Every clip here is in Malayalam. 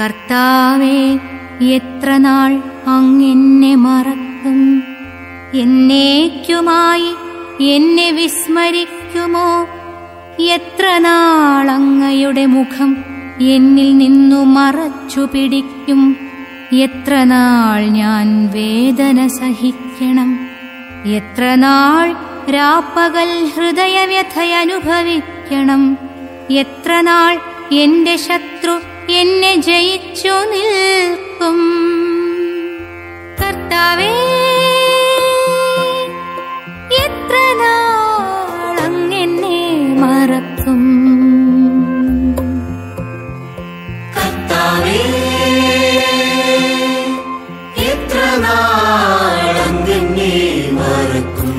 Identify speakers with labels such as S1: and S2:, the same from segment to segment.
S1: കർത്താവേ എത്ര നാൾ അങ്ങെന്നെ മറക്കും എന്നേക്കുമായി എന്നെ വിസ്മരിക്കുമോ എത്ര നാൾ അങ്ങയുടെ മുഖം എന്നിൽ നിന്നു മറച്ചു പിടിക്കും എത്ര നാൾ ഞാൻ വേദന സഹിക്കണം എത്ര നാൾ രാപ്പകൽ ഹൃദയവ്യഥയനുഭവിക്കണം എത്ര നാൾ എന്റെ ശത്രു എന്നെ ജയിച്ചു നിൽക്കും കർത്താവേ എത്ര നാൾ അങ്ങെന്നെ മറക്കും
S2: കർത്താവേ എത്ര നാളങ്ങന്നെ മറക്കും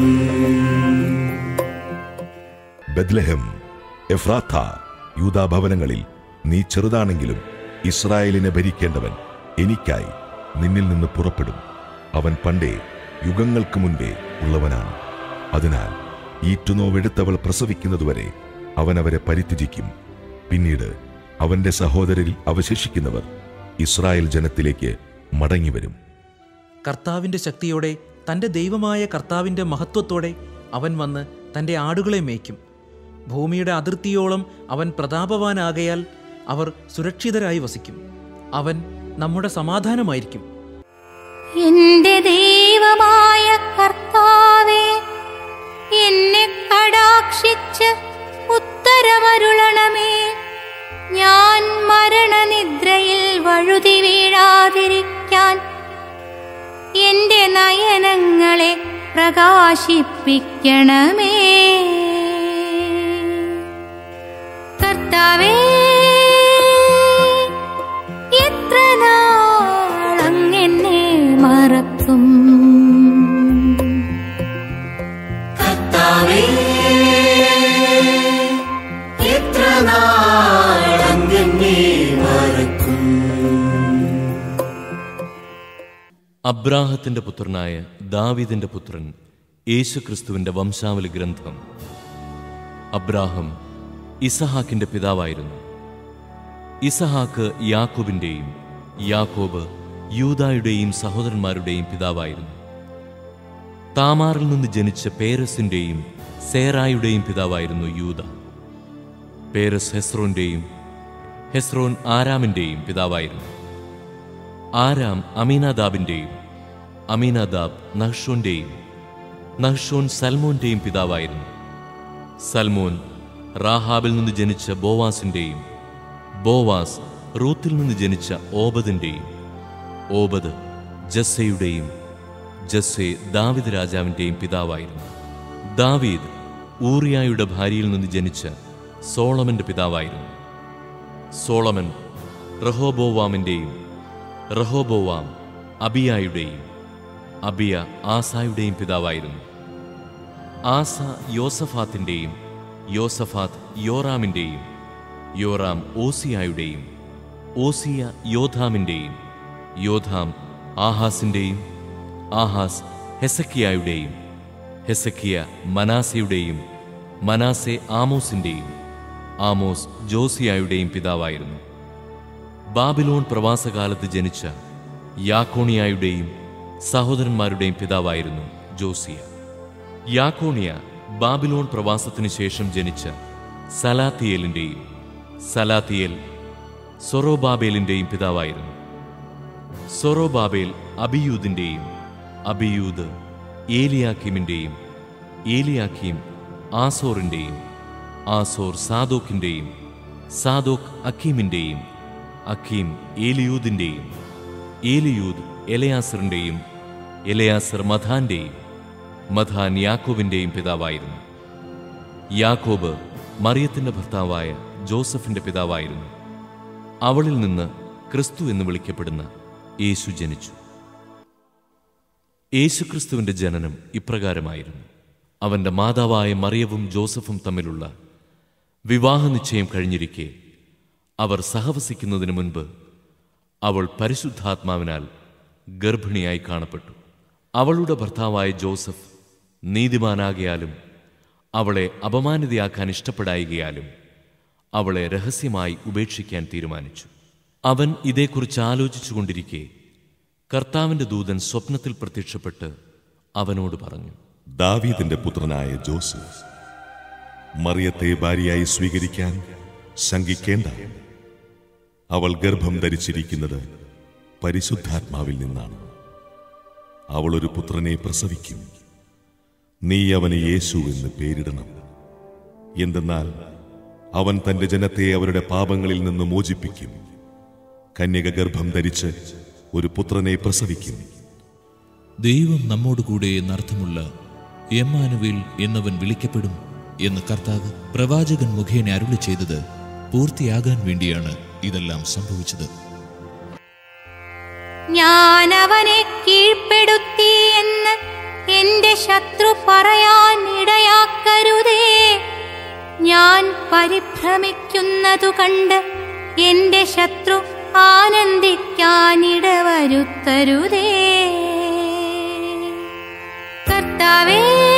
S3: ബദ്ലഹം എഫ്രാത്ത യൂതാഭവനങ്ങളിൽ നീ ചെറുതാണെങ്കിലും ഇസ്രായേലിനെ ഭരിക്കേണ്ടവൻ എനിക്കായി നിന്നിൽ നിന്ന് പുറപ്പെടും അവൻ പണ്ടേ യുഗങ്ങൾക്ക് മുൻപേ ഉള്ളവനാണ് അതിനാൽ ഈറ്റുനോവെടുത്തവൾ പ്രസവിക്കുന്നതുവരെ അവൻ അവരെ പരിത്യജിക്കും പിന്നീട് അവന്റെ സഹോദരരിൽ അവശേഷിക്കുന്നവർ ഇസ്രായേൽ ജനത്തിലേക്ക് മടങ്ങിവരും
S4: കർത്താവിന്റെ ശക്തിയോടെ തന്റെ ദൈവമായ കർത്താവിന്റെ മഹത്വത്തോടെ അവൻ വന്ന് തന്റെ ആടുകളെ മേയ്ക്കും ഭൂമിയുടെ അതിർത്തിയോളം അവൻ പ്രതാപവാനാകയാൽ അവർ സുരക്ഷിതരായി വസിക്കും അവൻ നമ്മുടെ സമാധാനമായിരിക്കും
S1: എന്റെ ദൈവമായ കർത്താവേ എന്നെ കടാക്ഷിച്ച് ഉത്തരമരുളണമേ ഞാൻ മരണനിദ്രയിൽ വഴുതി വീഴാതിരിക്കാൻ എന്റെ നയനങ്ങളെ പ്രകാശിപ്പിക്കണമേ കർത്താവേ എത്ര നാൾ അങ്ങെന്നെ മറക്കും
S2: കർത്താവേ എത്ര നാളങ്ങന്നെ മറക്കും
S5: അബ്രാഹത്തിന്റെ പുത്രനായ ദാവീദിന്റെ പുത്രൻ യേശുക്രിസ്തുവിന്റെ വംശാവലി ഗ്രന്ഥം അബ്രാഹം ഇസഹാക്കിന്റെ പിതാവായിരുന്നു ഇസഹാക്ക് യാക്കോബിന്റെയും യാക്കോബ് യൂദായുടെയും സഹോദരന്മാരുടെയും പിതാവായിരുന്നു താമാറിൽ നിന്ന് ജനിച്ച പേരസിന്റെയും സേറായുടെയും പിതാവായിരുന്നു യൂദ പേരസ് ഹെസ്രോന്റെയും ഹെസ്രോൻ ആരാമിന്റെയും പിതാവായിരുന്നു ആരാം അമീനാദാബിന്റെയും അമീനാദാബ് നഹ്ഷോന്റെയും നഹ്ഷോൻ സൽമോന്റെയും പിതാവായിരുന്നു സൽമോൻ റാഹാബിൽ നിന്ന് ജനിച്ച ബോവാസിന്റെയും ബോവാസ് റൂത്തിൽ നിന്ന് ജനിച്ച ഓബദിന്റെയും ഓബദ് ജസ്സയുടെയും ജസ്സെ ദാവിദ് രാജാവിന്റെയും പിതാവായിരുന്നു ദാവീദ് ഊറിയായുടെ ഭാര്യയിൽ നിന്ന് ജനിച്ച സോളമന്റെ പിതാവായിരുന്നു സോളമൻ റഹോബോവാമിന്റെയും റഹോബോവാം അബിയായുടെയും അബിയ ആസായുടെയും പിതാവായിരുന്നു ആസ യോസഫാത്തിൻ്റെയും യോസഫാത്ത് യോറാമിൻ്റെയും യോറാം ഓസിയായുടെയും ഓസിയ യോധാമിൻ്റെയും യോധാം ആഹാസിൻ്റെയും ആഹാസ് ഹെസക്കിയായുടെയും ഹെസക്കിയ മനാസയുടെയും മനാസെ ആമോസിൻ്റെയും ആമോസ് ജോസിയായുടെയും പിതാവായിരുന്നു ബാബിലോൺ പ്രവാസകാലത്ത് ജനിച്ച യാക്കോണിയായുടെയും സഹോദരന്മാരുടെയും പിതാവായിരുന്നു ജോസിയ യാക്കോണിയ ബാബിലോൺ പ്രവാസത്തിനു ശേഷം ജനിച്ച സലാത്തിയേലിൻ്റെയും സലാത്തിയേൽ സൊറോബാബേലിൻ്റെയും പിതാവായിരുന്നു സൊറോബാബേൽ അബിയൂദിൻ്റെയും അബിയൂദ് ഏലിയാക്കിമിൻ്റെയും ഏലിയാക്കീം ആസോറിൻ്റെയും ആസോർ സാദോക്കിൻ്റെയും സാദോക്ക് അക്കീമിൻ്റെയും അക്കീം ഏലിയൂദിൻ്റെയും ഏലിയൂദ് എലയാസറിൻ്റെയും എലയാസർ മഥാന്റെയും മഥാൻ യാക്കോബിൻ്റെയും പിതാവായിരുന്നു യാക്കോബ് മറിയത്തിൻ്റെ ഭർത്താവായ ജോസഫിൻ്റെ പിതാവായിരുന്നു അവളിൽ നിന്ന് ക്രിസ്തു എന്ന് വിളിക്കപ്പെടുന്ന യേശു ജനിച്ചു യേശുക്രിസ്തുവിന്റെ ജനനം ഇപ്രകാരമായിരുന്നു അവന്റെ മാതാവായ മറിയവും ജോസഫും തമ്മിലുള്ള വിവാഹ നിശ്ചയം കഴിഞ്ഞിരിക്കെ അവർ സഹവസിക്കുന്നതിന് മുൻപ് അവൾ പരിശുദ്ധാത്മാവിനാൽ ഗർഭിണിയായി കാണപ്പെട്ടു അവളുടെ ഭർത്താവായ ജോസഫ് നീതിമാനാകയാലും അവളെ അപമാനിതയാക്കാൻ ഇഷ്ടപ്പെടായികയാലും അവളെ രഹസ്യമായി ഉപേക്ഷിക്കാൻ തീരുമാനിച്ചു അവൻ ഇതേക്കുറിച്ച് ആലോചിച്ചുകൊണ്ടിരിക്കെ കർത്താവിന്റെ ദൂതൻ സ്വപ്നത്തിൽ പ്രത്യക്ഷപ്പെട്ട് അവനോട് പറഞ്ഞു
S3: ദാവീദിന്റെ പുത്രനായ ജോസഫ് മറിയത്തെ ഭാര്യയായി സ്വീകരിക്കാൻ ശങ്കിക്കേണ്ട അവൾ ഗർഭം ധരിച്ചിരിക്കുന്നത് പരിശുദ്ധാത്മാവിൽ നിന്നാണ് അവൾ ഒരു പുത്രനെ പ്രസവിക്കും നീ അവന് യേശു എന്ന് പേരിടണം എന്തെന്നാൽ അവൻ തന്റെ ജനത്തെ അവരുടെ പാപങ്ങളിൽ നിന്ന് മോചിപ്പിക്കും കന്യക ഗർഭം ധരിച്ച് ഒരു പുത്രനെ പ്രസവിക്കും
S6: ദൈവം നമ്മോടുകൂടെ എന്നർത്ഥമുള്ള എമ്മാനുവേൽ എന്നവൻ വിളിക്കപ്പെടും എന്ന് കർത്താവ് പ്രവാചകൻ മുഖേന അരുളി ചെയ്തത് പൂർത്തിയാകാൻ വേണ്ടിയാണ് ഇതെല്ലാം സംഭവിച്ചത്
S1: ഞാൻ അവനെ കീഴ്പ്പെടുത്തി എന്ന് എന്റെ ശത്രു പറയാൻ ഇടയാക്കരുതേ ഞാൻ പരിഭ്രമിക്കുന്നതു കണ്ട് എന്റെ ശത്രു ആനന്ദിക്കാനിടവരുത്തരുതേ കർത്താവേ